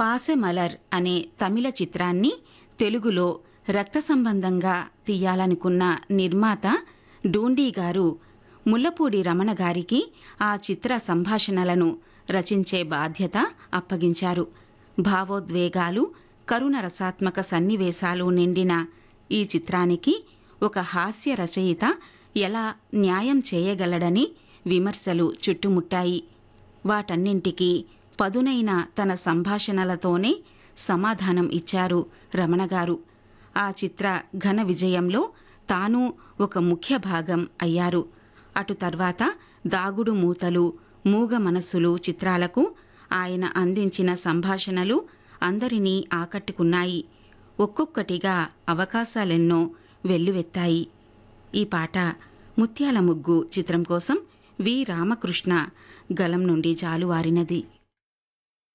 పాసెమలర్ అనే తమిళ చిత్రాన్ని తెలుగులో రక్త సంబంధంగా తీయాలనుకున్న నిర్మాత డూండి గారు ముల్లపూడి రమణ గారికి ఆ చిత్ర సంభాషణలను రచించే బాధ్యత అప్పగించారు భావోద్వేగాలు కరుణ రసాత్మక సన్నివేశాలు నిండిన ఈ చిత్రానికి ఒక హాస్య రచయిత ఎలా న్యాయం చేయగలడని విమర్శలు చుట్టుముట్టాయి వాటన్నింటికీ పదునైన తన సంభాషణలతోనే సమాధానం ఇచ్చారు రమణగారు ఆ చిత్ర ఘన విజయంలో తాను ఒక ముఖ్య భాగం అయ్యారు అటు తర్వాత దాగుడు మూతలు మూగ మనసులు చిత్రాలకు ఆయన అందించిన సంభాషణలు అందరినీ ఆకట్టుకున్నాయి ఒక్కొక్కటిగా అవకాశాలెన్నో వెల్లువెత్తాయి ఈ పాట ముత్యాల ముగ్గు చిత్రం కోసం వి రామకృష్ణ గలం నుండి జాలువారినది